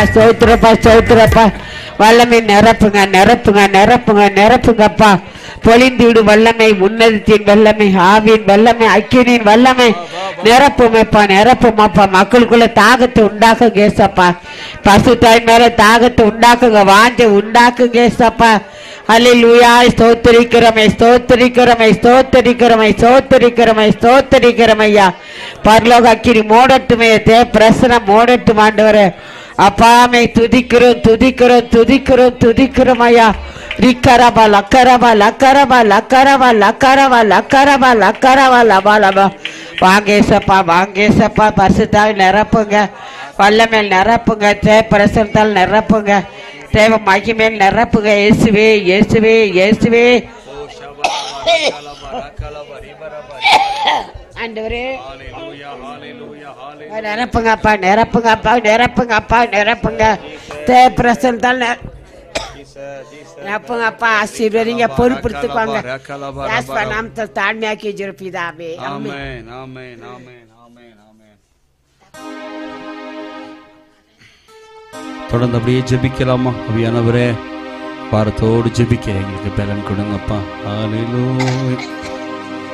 சோத்திரப்பா சோத்திரப்பா வல்லமை நிரப்புங்க நிரப்புங்க நிரப்புங்க நிரப்புங்கப்பா பொழிந்தீடு வல்லமை உன்னதத்தின் வல்லமை ஆவியின் வல்லமை அக்கினியின் வல்லமை நிரப்புமப்பா நிரப்புமாப்பா மக்களுக்குள்ள தாகத்தை உண்டாக்குங்க ஏசப்பா பசு தாய் மேல தாகத்தை உண்டாக்குங்க வாஞ்ச உண்டாக்குங்க ஏசப்பா அல்லேலூயா ஸ்தோத்திரிக்கிறமை ஸ்தோத்திரிக்கிறமை ஸ்தோத்திரிக்கிறமை ஸ்தோத்திரிக்கிறமை ஸ்தோத்திரிக்கிறமையா பரலோக அக்கினி மூடட்டுமே தே பிரசனம் மூடட்டும் ஆண்டவரே அப்பாமை துதிக்கிறோம் துதிக்கிறோம் துதிக்கிறோம் துதிக்கிறோம் ஐயா ரிக்கரபா லக்கரபா லக்கரபா லக்கரபா லக்கரபா லக்கரபா லக்கரபா லபா லபா வாங்கேசப்பா வாங்கேசப்பா பரிசுத்தால் நிரப்புங்க வல்லமேல் நிரப்புங்க தே பிரசனத்தால் நிரப்புங்க தேவ மகிமேல் நிரப்புங்க இயேசுவே இயேசுவே இயேசுவே ஆண்டவரே நிரப்புங்கப்பா நிரப்புங்கப்பா நிரப்புங்கப்பா நிரப்புங்க தே பிரசனத்தால் நிர- நிரப்புங்கப்பா ஆசீர்வதிங்க பொறுப்படுத்துக்குவாங்க யாஸ்பா நாமத்தில் தாழ்மையாக்கி ஜிருப்பிதாவே ஆமென் ஆமென் ஆமென் ஆமென் ஆமென் தொடர்ந்து அப்படியே ஜெபிக்கலாமா அபியானவரே வாரத்தோடு ஜெபிக்க எங்களுக்கு பலன் கொடுங்கப்பா ஹalleluya